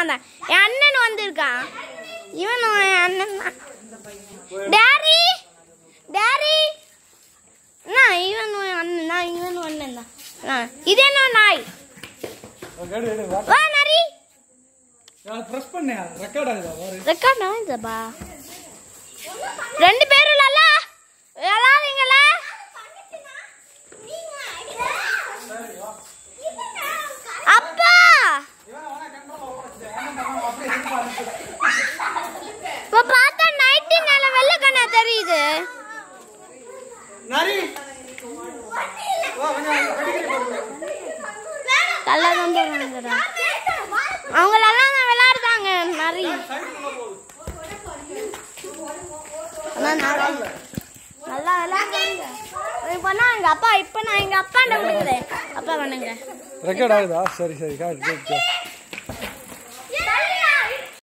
நான் தான் என் அண்ணன் வந்திருக்கான் இவனும் என் அண்ணன் தான் டேரி டேரி நான் இவனும் என் அண்ணன் தான் இவனும் அண்ணன் தான் ஆ, இது என்ன நாய் எடு எடு வா வா நரி ப்ரெஸ் பண்ணு ரெக்கார்ட் ஆகுதா பாரு ரெக்கார்ட் ஆகுதுப்பா ரெண்டு பேரும் நல்லா விளாடுறீங்களா அப்பா இப்ப பார்த்தா நைட்டு நல்ல வெள்ளக்கண்ணா தெரியுது நரி வா கொஞ்சம் கடிக்கடி போடு நல்லா தான் போகிறாங்க அவங்களெல்லாம் தான் விளையாடுறாங்க நிறைய அதான் நான் நல்லா விளையாடுறாங்க இப்போ நான் எங்கள் அப்பா இப்போ நான் எங்கள் அப்பாண்ட கொடுக்குறேன் அப்பா பண்ணுங்க ரெக்கார்ட் ஆகுதா சரி சரி காட்டு